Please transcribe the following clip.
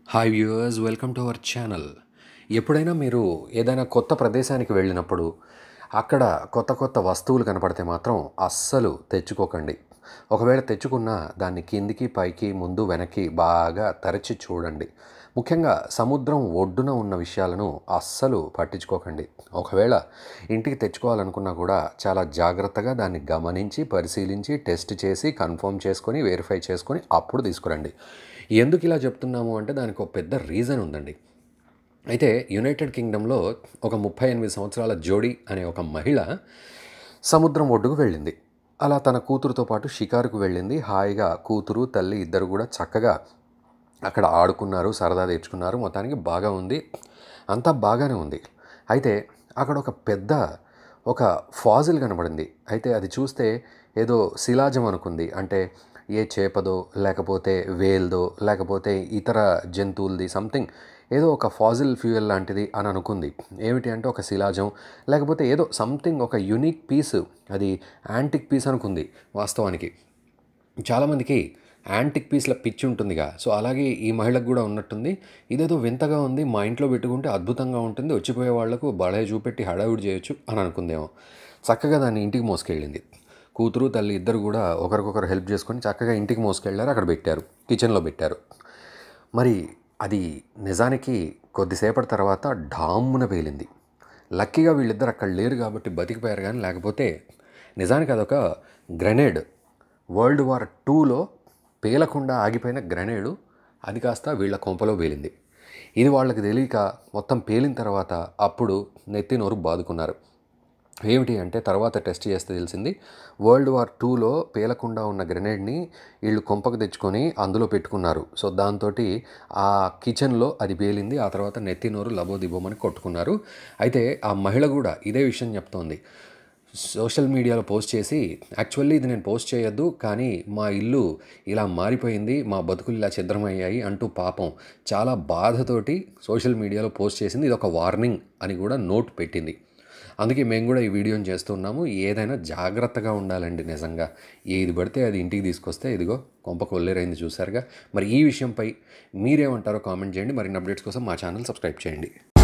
hi viewers welcome to our channel ఎప్పుడైనా మీరు ఏదైనా కొత్త ప్రదేశానికి వెళ్ళినప్పుడు అక్కడ కొత్త కొత్త వస్తువులు కనపడితే మాత్రం అస్సలు తెచ్చుకోకండి ఒకవేళ తెచ్చుకున్నా దాన్ని కిందికి పైకి ముందు వెనక్కి బాగా తరచి చూడండి ముఖ్యంగా సముద్రం ఒడ్డున ఉన్న విషయాలను అస్సలు పట్టించుకోకండి ఒకవేళ ఇంటికి తెచ్చుకోవాలనుకున్నా కూడా చాలా జాగ్రత్తగా దాన్ని గమనించి పరిశీలించి టెస్ట్ చేసి కన్ఫర్మ్ చేసుకొని వెరిఫై చేసుకొని అప్పుడు తీసుకురండి ఎందుకు ఇలా చెప్తున్నాము అంటే దానికి ఒక పెద్ద రీజన్ ఉందండి అయితే యునైటెడ్ కింగ్డమ్లో ఒక ముప్పై ఎనిమిది సంవత్సరాల జోడీ అనే ఒక మహిళ సముద్రం ఒడ్డుకు వెళ్ళింది అలా తన కూతురుతో పాటు షికారుకు వెళ్ళింది హాయిగా కూతురు తల్లి ఇద్దరు కూడా చక్కగా అక్కడ ఆడుకున్నారు సరదా తెచ్చుకున్నారు మొత్తానికి బాగా ఉంది అంతా బాగానే ఉంది అయితే అక్కడ ఒక పెద్ద ఒక ఫాజిల్ కనబడింది అయితే అది చూస్తే ఏదో శిలాజం అనుకుంది అంటే ఏ చేపదో లేకపోతే వేల్దో లేకపోతే ఇతర జంతువులది సంథింగ్ ఏదో ఒక ఫాజిల్ ఫ్యూయల్ లాంటిది అని అనుకుంది ఏమిటి అంటే ఒక శిలాజం లేకపోతే ఏదో సంథింగ్ ఒక యునిక్ పీస్ అది యాంటిక్ పీస్ అనుకుంది వాస్తవానికి చాలామందికి యాంటిక్ పీస్ల పిచ్చి ఉంటుందిగా సో అలాగే ఈ మహిళకు కూడా ఉన్నట్టుంది ఇదేదో వింతగా ఉంది మా ఇంట్లో పెట్టుకుంటే అద్భుతంగా ఉంటుంది వచ్చిపోయే వాళ్లకు బడే చూపెట్టి హడావుడి చేయొచ్చు అని అనుకుందేమో చక్కగా దాన్ని ఇంటికి మోసుకెళ్ళింది కూతురు తల్లి ఇద్దరు కూడా ఒకరికొకరు హెల్ప్ చేసుకొని చక్కగా ఇంటికి మోసుకెళ్ళారు అక్కడ పెట్టారు కిచెన్లో పెట్టారు మరి అది నిజానికి కొద్దిసేపటి తర్వాత డామ్మున పేలింది లక్కీగా వీళ్ళిద్దరు అక్కడ లేరు కాబట్టి బతికిపోయారు కానీ లేకపోతే నిజానికి అదొక గ్రెనేడ్ వరల్డ్ వార్ టూలో పేలకుండా ఆగిపోయిన గ్రెనేడు అది కాస్త వీళ్ళ కొంపలో పేలింది ఇది వాళ్ళకి తెలియక మొత్తం పేలిన తర్వాత అప్పుడు నెత్తి నోరు బాదుకున్నారు ఏమిటి అంటే తర్వాత టెస్ట్ చేస్తే తెలిసింది వరల్డ్ వార్ టూలో పేలకుండా ఉన్న గ్రెనేడ్ని వీళ్ళు కొంపకు తెచ్చుకొని అందులో పెట్టుకున్నారు సో దాంతో ఆ కిచెన్లో అది పేలింది ఆ తర్వాత నెత్తి నోరు లబోదిబోమని కొట్టుకున్నారు అయితే ఆ మహిళ కూడా ఇదే విషయం చెప్తోంది సోషల్ మీడియాలో పోస్ట్ చేసి యాక్చువల్లీ ఇది నేను పోస్ట్ చేయొద్దు కానీ మా ఇల్లు ఇలా మారిపోయింది మా బతుకులు ఇలా ఛిద్రమయ్యాయి అంటూ పాపం చాలా బాధతోటి సోషల్ మీడియాలో పోస్ట్ చేసింది ఇది ఒక వార్నింగ్ అని కూడా నోట్ పెట్టింది అందుకే మేము కూడా ఈ వీడియోని చేస్తున్నాము ఏదైనా జాగ్రత్తగా ఉండాలండి నిజంగా ఏది పడితే అది ఇంటికి తీసుకొస్తే ఇదిగో కొంప కొల్లేరైంది చూసారుగా మరి ఈ విషయంపై మీరేమంటారో కామెంట్ చేయండి మరిన్ని అప్డేట్స్ కోసం మా ఛానల్ సబ్స్క్రైబ్ చేయండి